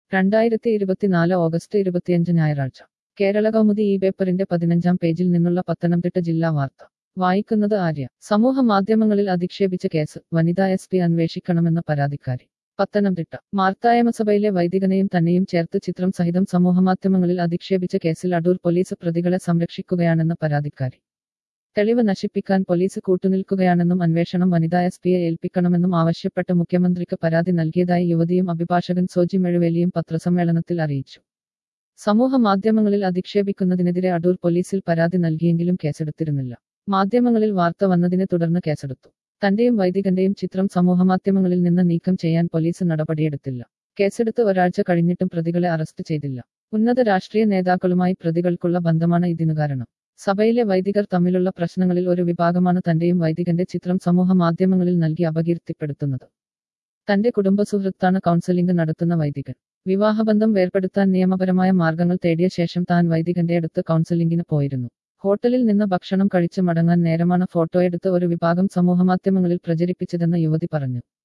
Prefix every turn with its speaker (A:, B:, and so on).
A: രണ്ടായിരത്തി ഇരുപത്തിനാല് ഓഗസ്റ്റ് ഇരുപത്തിയഞ്ച് ഞായറാഴ്ച കേരള കൗമുദി ഈ പേപ്പറിന്റെ പതിനഞ്ചാം പേജിൽ നിന്നുള്ള പത്തനംതിട്ട ജില്ലാ വാർത്ത വായിക്കുന്നത് ആര്യ സമൂഹ മാധ്യമങ്ങളിൽ അധിക്ഷേപിച്ച കേസ് വനിതാ എസ് പി അന്വേഷിക്കണമെന്ന പരാതിക്കാരി പത്തനംതിട്ട മാർത്തായമസഭയിലെ വൈദികനെയും തന്നെയും ചേർത്ത് ചിത്രം സഹിതം സമൂഹമാധ്യമങ്ങളിൽ അധിക്ഷേപിച്ച കേസിൽ അടൂർ പോലീസ് പ്രതികളെ സംരക്ഷിക്കുകയാണെന്ന പരാതിക്കാരി തെളിവ് നശിപ്പിക്കാൻ പോലീസ് കൂട്ടുനിൽക്കുകയാണെന്നും അന്വേഷണം വനിതാ എസ് പിയെ ഏൽപ്പിക്കണമെന്നും ആവശ്യപ്പെട്ട് മുഖ്യമന്ത്രിക്ക് പരാതി നൽകിയതായി യുവതിയും അഭിഭാഷകൻ സോജി മെഴുവേലിയും പത്രസമ്മേളനത്തിൽ അറിയിച്ചു സമൂഹ മാധ്യമങ്ങളിൽ അധിക്ഷേപിക്കുന്നതിനെതിരെ അടൂർ പോലീസിൽ പരാതി നൽകിയെങ്കിലും കേസെടുത്തിരുന്നില്ല മാധ്യമങ്ങളിൽ വാർത്ത വന്നതിനെ തുടർന്ന് കേസെടുത്തു തന്റെയും വൈദികന്റെയും ചിത്രം സമൂഹമാധ്യമങ്ങളിൽ നിന്ന് നീക്കം ചെയ്യാൻ പോലീസ് നടപടിയെടുത്തില്ല കേസെടുത്ത് ഒരാഴ്ച കഴിഞ്ഞിട്ടും പ്രതികളെ അറസ്റ്റ് ചെയ്തില്ല ഉന്നത രാഷ്ട്രീയ നേതാക്കളുമായി പ്രതികൾക്കുള്ള ബന്ധമാണ് ഇതിനു കാരണം സഭയിലെ വൈദികർ തമ്മിലുള്ള പ്രശ്നങ്ങളിൽ ഒരു വിഭാഗമാണ് തന്റെയും വൈദികന്റെ ചിത്രം സമൂഹ മാധ്യമങ്ങളിൽ നൽകി അപകീർത്തിപ്പെടുത്തുന്നത് തന്റെ കുടുംബ സുഹൃത്താണ് കൗൺസിലിംഗ് നടത്തുന്ന വൈദികൻ വിവാഹബന്ധം വേർപെടുത്താൻ നിയമപരമായ മാർഗങ്ങൾ തേടിയ ശേഷം താൻ വൈദികന്റെ അടുത്ത് കൗൺസിലിംഗിന് പോയിരുന്നു ഹോട്ടലിൽ നിന്ന് ഭക്ഷണം കഴിച്ച് മടങ്ങാൻ നേരമാണ് ഫോട്ടോയെടുത്ത് ഒരു വിഭാഗം സമൂഹമാധ്യമങ്ങളിൽ പ്രചരിപ്പിച്ചതെന്ന് യുവതി പറഞ്ഞു